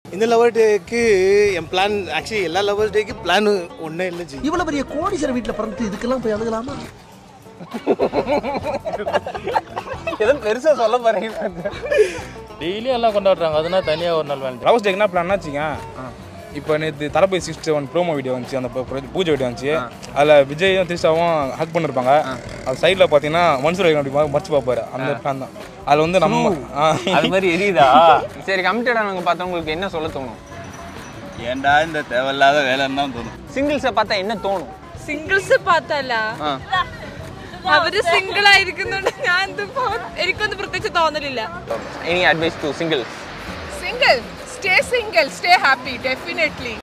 இந்த லவர் டேக்கு என் பிளான் ஆக்சுவலி எல்லா லவர் டேக்கு பிளான் ஒன்றே இல்லை ஜி இவ்வளவு பெரிய கோடீஸ்வரர் வீட்டுல பிறந்து இதுக்கெல்லாம் போய் அழுகலாமா ஏதோ பெருசா சொல்ல போறீங்க டெய்லியும் எல்லாம் கொண்டாடுறாங்க அதுனா தனியாக ஒரு நாள் வேலை லவ் ஸ்டேக் என்ன பிளான் வச்சுங்க இப்போ நேற்று Thalapathy sixty one promo video வந்துச்சு அந்த பூ- பூஜை வீடியோ வந்துச்சு அதில் விஜயும் திரிஷாவும் ஹக் பண்ணிருப்பாங்க அது சைடில் பார்த்தீங்கன்னா மன்சூர் அலிகான் அப்படி மறைச்சு பார்ப்பாரு அந்த பிளான் தான் அதில் வந்து நம்ம ஆ, அது மாதிரி எரியுதா சரி கமிட்டடானவங்க பார்த்தவங்களுக்கு என்ன சொல்ல தோணும் ஏன்டா இந்த தேவையில்லாத வேலைன்னு தான் தோணும் சிங்கிள்ஸை பார்த்தா என்ன தோணும் സിംഗിൾസ് പാത്തല്ല ആ. അവര് സിംഗിൾ ആയിരിക്കുന്നുണ്ട് ഞാൻ ഇതിപ്പോ എനിക്കൊന്നും പ്രത്യേകിച്ച് തോന്നലില്ല any advice to single single stay single stay happy definitely